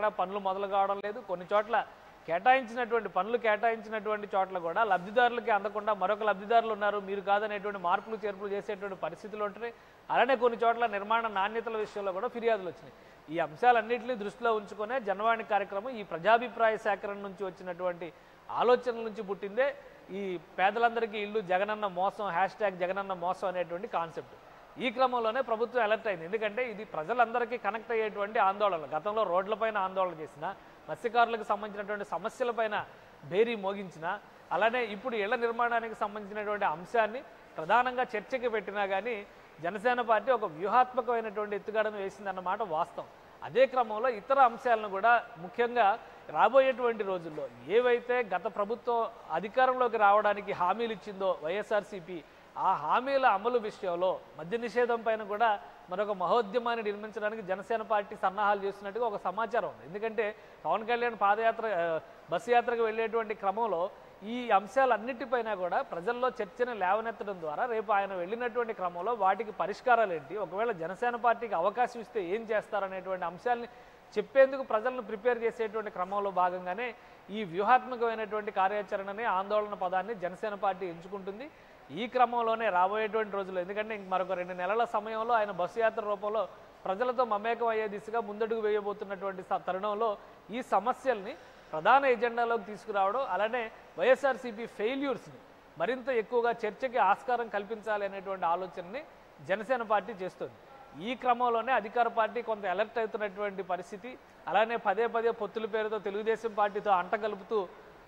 ఎక్కడా పనులు మొదలు కావడం లేదు కొన్ని చోట్ల కేటాయించినటువంటి పనులు కేటాయించినటువంటి చోట్ల కూడా లబ్ధిదారులకి అందకుండా మరొక లబ్ధిదారులు ఉన్నారు మీరు కాదనేటువంటి మార్పులు చేర్పులు చేసేటువంటి పరిస్థితులు ఉంటున్నాయి అలానే కొన్ని చోట్ల నిర్మాణ నాణ్యతల విషయంలో కూడా ఫిర్యాదులు వచ్చినాయి ఈ అంశాలన్నింటినీ దృష్టిలో ఉంచుకునే జనవాణి కార్యక్రమం ఈ ప్రజాభిప్రాయ సేకరణ నుంచి వచ్చినటువంటి ఆలోచనల నుంచి పుట్టిందే ఈ పేదలందరికీ ఇల్లు జగనన్న మోసం హ్యాష్ ట్యాగ్ జగనన్న మోసం అనేటువంటి కాన్సెప్ట్ ఈ క్రమంలోనే ప్రభుత్వం అలర్ట్ అయింది ఎందుకంటే ఇది ప్రజలందరికీ కనెక్ట్ అయ్యేటువంటి ఆందోళన గతంలో రోడ్లపైన ఆందోళన చేసిన మత్స్యకారులకు సంబంధించినటువంటి సమస్యలపైన బేరీ మోగించిన అలానే ఇప్పుడు ఇళ్ల నిర్మాణానికి సంబంధించినటువంటి అంశాన్ని ప్రధానంగా చర్చకి పెట్టినా కానీ జనసేన పార్టీ ఒక వ్యూహాత్మకమైనటువంటి ఎత్తుగడను వేసిందన్నమాట వాస్తవం అదే క్రమంలో ఇతర అంశాలను కూడా ముఖ్యంగా రాబోయేటువంటి రోజుల్లో ఏవైతే గత ప్రభుత్వం అధికారంలోకి రావడానికి హామీలు ఇచ్చిందో వైఎస్ఆర్సీపీ ఆ హామీల అమలు విషయంలో మద్య నిషేధం పైన కూడా మరొక మహోద్యమాన్ని నిర్మించడానికి జనసేన పార్టీ సన్నాహాలు చేస్తున్నట్టుగా ఒక సమాచారం ఉంది ఎందుకంటే పవన్ కళ్యాణ్ పాదయాత్ర ఆ, బస్సు యాత్రకు వెళ్ళేటువంటి క్రమంలో ఈ అంశాలన్నిటిపైన కూడా ప్రజల్లో చర్చను లేవనెత్తడం ద్వారా రేపు ఆయన వెళ్ళినటువంటి క్రమంలో వాటికి పరిష్కారాలు ఏంటి ఒకవేళ జనసేన పార్టీకి అవకాశం ఇస్తే ఏం చేస్తారనేటువంటి అంశాల్ని చెప్పేందుకు ప్రజలను ప్రిపేర్ చేసేటువంటి క్రమంలో భాగంగానే ఈ వ్యూహాత్మకమైనటువంటి కార్యాచరణని ఆందోళన పదాన్ని జనసేన పార్టీ ఎంచుకుంటుంది ఈ క్రమంలోనే రాబోయేటువంటి రోజులు ఎందుకంటే ఇంక మరొక రెండు నెలల సమయంలో ఆయన బస్సు యాత్ర రూపంలో ప్రజలతో మమేకం అయ్యే దిశగా ముందడుగు వేయబోతున్నటువంటి స- తరుణంలో ఈ సమస్యల్ని ప్రధాన ఎజెండాలోకి తీసుకురావడం అలానే వైఎస్ఆర్సీపీ ఫెయిల్యూర్స్ని మరింత ఎక్కువగా చర్చకి ఆస్కారం కల్పించాలి అనేటువంటి ఆలోచనని జనసేన పార్టీ చేస్తుంది ఈ క్రమంలోనే అధికార పార్టీ కొంత అలర్ట్ అవుతున్నటువంటి పరిస్థితి అలానే పదే పదే పొత్తుల పేరుతో తెలుగుదేశం పార్టీతో అంటగలుపుతూ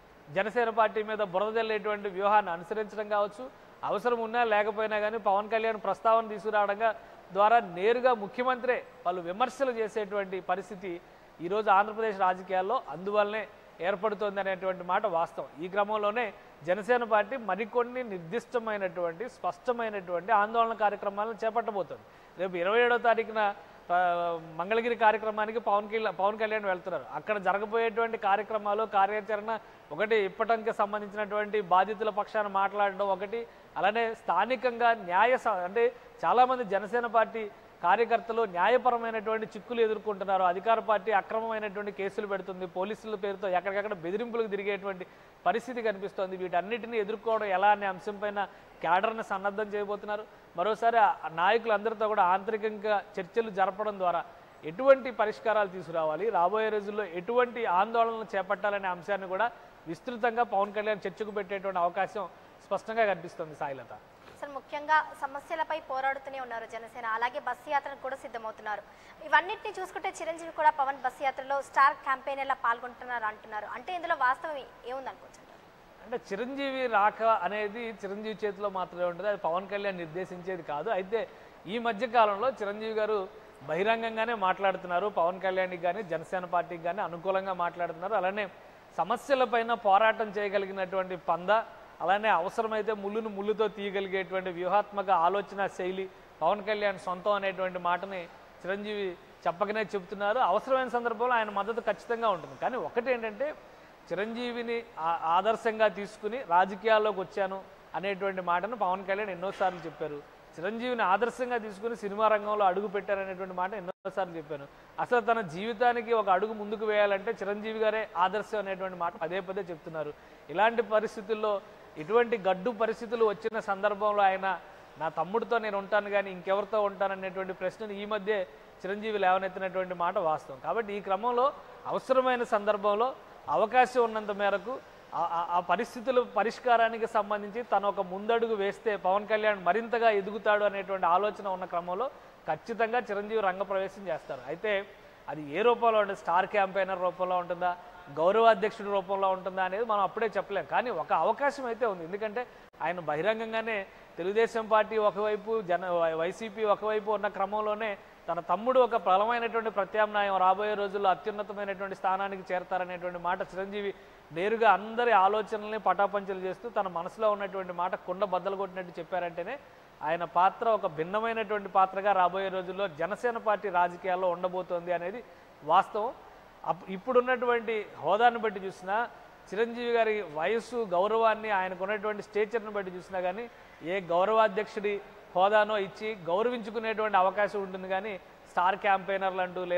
జనసేన పార్టీ మీద బురద జల్లేటువంటి వ్యూహాన్ని అనుసరించడం కావచ్చు అవసరం ఉన్నా లేకపోయినా కానీ పవన్ కళ్యాణ్ ప్రస్తావన తీసుకురావడంగా ద్వారా నేరుగా ముఖ్యమంత్రే పలు విమర్శలు చేసేటువంటి పరిస్థితి ఈరోజు ఆంధ్రప్రదేశ్ రాజకీయాల్లో అందువల్లనే ఏర్పడుతోంది అనేటువంటి మాట వాస్తవం ఈ క్రమంలోనే జనసేన పార్టీ మరికొన్ని నిర్దిష్టమైనటువంటి స్పష్టమైనటువంటి ఆందోళన కార్యక్రమాలను చేపట్టబోతోంది రేపు ఇరవై ఏడో తారీఖున ఆ, మంగళగిరి కార్యక్రమానికి పవన్ కళ్యాణ్ పవన్ కళ్యాణ్ వెళ్తున్నారు అక్కడ జరగబోయేటువంటి కార్యక్రమాలు కార్యాచరణ ఒకటి ఇప్పటికి సంబంధించినటువంటి బాధితుల పక్షాన మాట్లాడడం ఒకటి అలానే స్థానికంగా న్యాయ స- అంటే చాలామంది జనసేన పార్టీ కార్యకర్తలు న్యాయపరమైనటువంటి చిక్కులు ఎదుర్కొంటున్నారు అధికార పార్టీ అక్రమమైనటువంటి కేసులు పెడుతుంది పోలీసుల పేరుతో ఎక్కడికక్కడ బెదిరింపులకు తిరిగేటువంటి పరిస్థితి కనిపిస్తోంది వీటన్నిటిని ఎదుర్కోవడం ఎలా అనే అంశంపైన క్యాడర్ని సన్నద్ధం చేయబోతున్నారు మరోసారి ఆ నాయకులందరితో కూడా ఆంతరికంగా చర్చలు జరపడం ద్వారా ఎటువంటి పరిష్కారాలు తీసుకురావాలి రాబోయే రోజుల్లో ఎటువంటి ఆందోళనలు చేపట్టాలనే అంశాన్ని కూడా విస్తృతంగా పవన్ కళ్యాణ్ చర్చకు పెట్టేటువంటి అవకాశం స్పష్టంగా కనిపిస్తుంది సాయిలత సార్ ముఖ్యంగా సమస్యలపై పోరాడుతూనే ఉన్నారు జనసేన అలాగే బస్సు యాత్రకు కూడా సిద్ధమవుతున్నారు ఇవన్నిటిని చూసుకుంటే చిరంజీవి కూడా పవన్ బస్సు యాత్రలో స్టార్ క్యాంపెయినర్లా పాల్గొంటున్నారు అంటున్నారు అంటే ఇందులో వాస్తవం ఏముందనుకోవచ్చు అంటే చిరంజీవి రాక అనేది చిరంజీవి చేతిలో మాత్రమే ఉంటుంది అది పవన్ కళ్యాణ్ నిర్దేశించేది కాదు అయితే ఈ మధ్య కాలంలో చిరంజీవి గారు బహిరంగంగానే మాట్లాడుతున్నారు పవన్ కళ్యాణ్కి కానీ జనసేన పార్టీకి కానీ అనుకూలంగా మాట్లాడుతున్నారు అలానే సమస్యలపైన పోరాటం చేయగలిగినటువంటి పంద అలానే అవసరమైతే ముళ్ళును ముళ్ళుతో తీయగలిగేటువంటి వ్యూహాత్మక ఆలోచన శైలి పవన్ కళ్యాణ్ సొంతం అనేటువంటి మాటని చిరంజీవి చెప్పకనే చెబుతున్నారు అవసరమైన సందర్భంలో ఆయన మద్దతు ఖచ్చితంగా ఉంటుంది కానీ ఒకటి ఏంటంటే చిరంజీవిని ఆ- ఆదర్శంగా తీసుకుని రాజకీయాల్లోకి వచ్చాను అనేటువంటి మాటను పవన్ కళ్యాణ్ ఎన్నోసార్లు చెప్పారు చిరంజీవిని ఆదర్శంగా తీసుకుని సినిమా రంగంలో అడుగు పెట్టారనేటువంటి మాట ఎన్నోసార్లు చెప్పాను అసలు తన జీవితానికి ఒక అడుగు ముందుకు వేయాలంటే చిరంజీవి గారే ఆదర్శం అనేటువంటి మాట పదే పదే చెప్తున్నారు ఇలాంటి పరిస్థితుల్లో ఇటువంటి గడ్డు పరిస్థితులు వచ్చిన సందర్భంలో ఆయన నా తమ్ముడితో నేను ఉంటాను కానీ ఇంకెవరితో ఉంటాననేటువంటి ప్రశ్నను ఈ మధ్య చిరంజీవి లేవనెత్తినటువంటి మాట వాస్తవం కాబట్టి ఈ క్రమంలో అవసరమైన సందర్భంలో అవకాశం ఉన్నంత మేరకు ఆ- ఆ- ఆ పరిస్థితుల పరిష్కారానికి సంబంధించి తను ఒక ముందడుగు వేస్తే పవన్ కళ్యాణ్ మరింతగా ఎదుగుతాడు అనేటువంటి ఆలోచన ఉన్న క్రమంలో ఖచ్చితంగా చిరంజీవి రంగప్రవేశం చేస్తారు అయితే అది ఏ రూపంలో ఉంటుంది స్టార్ క్యాంపెయినర్ రూపంలో ఉంటుందా గౌరవాధ్యక్షుడి రూపంలో ఉంటుందా అనేది మనం అప్పుడే చెప్పలేం కానీ ఒక అవకాశం అయితే ఉంది ఎందుకంటే ఆయన బహిరంగంగానే తెలుగుదేశం పార్టీ ఒకవైపు జన వైసీపీ ఒకవైపు ఉన్న క్రమంలోనే తన తమ్ముడు ఒక బలమైనటువంటి ప్రత్యామ్నాయం రాబోయే రోజుల్లో అత్యున్నతమైనటువంటి స్థానానికి చేరతారనేటువంటి మాట చిరంజీవి నేరుగా అందరి ఆలోచనల్ని పటాపంచలు చేస్తూ తన మనసులో ఉన్నటువంటి మాట కుండ బద్దలు కొట్టినట్టు చెప్పారంటేనే ఆయన పాత్ర ఒక భిన్నమైనటువంటి పాత్రగా రాబోయే రోజుల్లో జనసేన పార్టీ రాజకీయాల్లో ఉండబోతోంది అనేది వాస్తవం అప్ ఇప్పుడున్నటువంటి హోదాను బట్టి చూసినా చిరంజీవి గారి వయస్సు గౌరవాన్ని ఆయనకు ఉన్నటువంటి స్టేచర్ని బట్టి చూసినా కానీ ఏ గౌరవాధ్యక్షుడి హోదానో ఇచ్చి గౌరవించుకునేటువంటి అవకాశం ఉంటుంది కానీ స్టార్ క్యాంపెయినర్లు అంటూ లేదా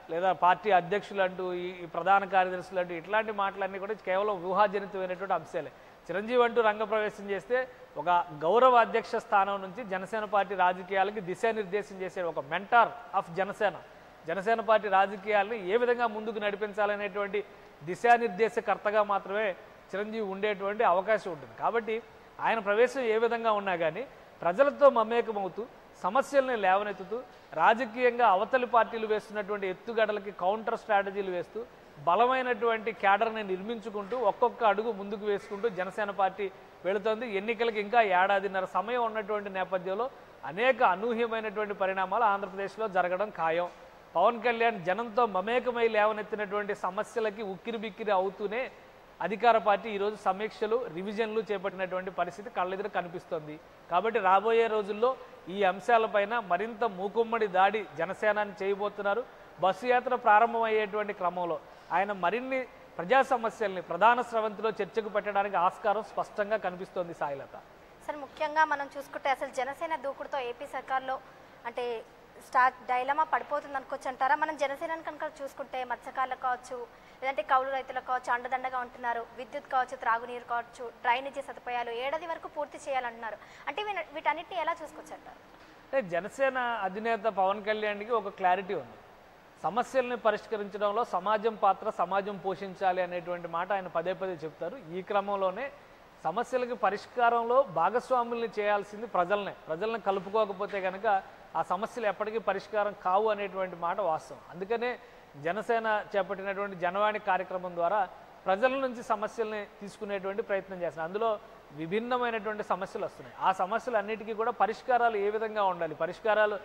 లేదా పార్టీ అధ్యక్షులు అంటూ ఈ ఈ ప్రధాన కార్యదర్శులు అంటూ ఇట్లాంటి మాటలన్నీ కూడా కేవలం ఊహాజనితమైనటువంటి అంశాలే చిరంజీవి అంటూ రంగప్రవేశం చేస్తే ఒక గౌరవ అధ్యక్ష స్థానం నుంచి జనసేన పార్టీ రాజకీయాలకి దిశానిర్దేశం చేసే ఒక mentor of Janasena Janasena party రాజకీయాలని ఏ విధంగా ముందుకు నడిపించాలనేటువంటి దిశానిర్దేశకర్తగా మాత్రమే చిరంజీవి ఉండేటువంటి అవకాశం ఉంటుంది కాబట్టి ఆయన ప్రవేశం ఏ విధంగా ఉన్నా కానీ ప్రజలతో మమేకమవుతూ సమస్యల్ని లేవనెత్తుతూ రాజకీయంగా అవతలి పార్టీలు వేస్తున్నటువంటి ఎత్తుగడలకి కౌంటర్ స్ట్రాటజీలు వేస్తూ బలమైనటువంటి క్యాడర్ని నిర్మించుకుంటూ ఒక్కొక్క అడుగు ముందుకు వేసుకుంటూ జనసేన పార్టీ వెళుతోంది ఎన్నికలకు ఇంకా ఏడాదిన్నర సమయం ఉన్నటువంటి నేపథ్యంలో అనేక అనూహ్యమైనటువంటి పరిణామాలు ఆంధ్రప్రదేశ్లో జరగడం ఖాయం పవన్ కళ్యాణ్ జనంతో మమేకమై లేవనెత్తినటువంటి సమస్యలకి ఉక్కిరి బిక్కిరి అవుతూనే అధికార పార్టీ ఈరోజు సమీక్షలు రివిజన్లు చేపట్టినటువంటి పరిస్థితి కళ్ళెదురు కనిపిస్తోంది కాబట్టి రాబోయే రోజుల్లో ఈ అంశాలపైన మరింత మూకుమ్మడి దాడి జనసేనాన్ని చేయబోతున్నారు బస్సు యాత్ర ప్రారంభమయ్యేటువంటి క్రమంలో ఆయన మరిన్ని ప్రజా సమస్యల్ని ప్రధాన స్రవంతిలో చర్చకు పెట్టడానికి ఆస్కారం స్పష్టంగా కనిపిస్తోంది సాయిలత సార్ ముఖ్యంగా మనం చూసుకుంటే అసలు జనసేన దూకుడుతో ఏపీ సర్కార్లో అంటే స్టార్ట్ డైలమా పడిపోతుంది అనుకోవచ్చు అంటారా మనం జనసేనని కనుక చూసుకుంటే మత్స్యకారులకు కావచ్చు లేదంటే కౌలు రైతులకు కావచ్చు అండదండగా ఉంటున్నారు విద్యుత్ కావచ్చు త్రాగునీరు కావచ్చు డ్రైనేజీ సదుపాయాలు ఏడాది వరకు పూర్తి చేయాలంటున్నారు అంటే వీన- వీటన్నిటిని ఎలా చూసుకోవచ్చు అంటారు అంటే జనసేన అధినేత పవన్ కళ్యాణ్కి ఒక క్లారిటీ ఉంది సమస్యల్ని పరిష్కరించడంలో సమాజం పాత్ర సమాజం పోషించాలి అనేటువంటి మాట ఆయన పదే పదే చెప్తారు ఈ క్రమంలోనే సమస్యలకి పరిష్కారంలో భాగస్వాముల్ని చేయాల్సింది ప్రజలనే ప్రజల్ని కలుపుకోకపోతే కనుక ఆ సమస్యలు ఎప్పటికీ పరిష్కారం కావు అనేటువంటి మాట వాస్తవం అందుకనే జనసేన చేపట్టినటువంటి జనవాణి కార్యక్రమం ద్వారా ప్రజల నుంచి సమస్యల్ని తీసుకునేటువంటి ప్రయత్నం చేస్తున్నారు అందులో విభిన్నమైనటువంటి సమస్యలు వస్తున్నాయి ఆ సమస్యలు అన్నిటికీ కూడా పరిష్కారాలు ఏ విధంగా ఉండాలి పరిష్కారాలు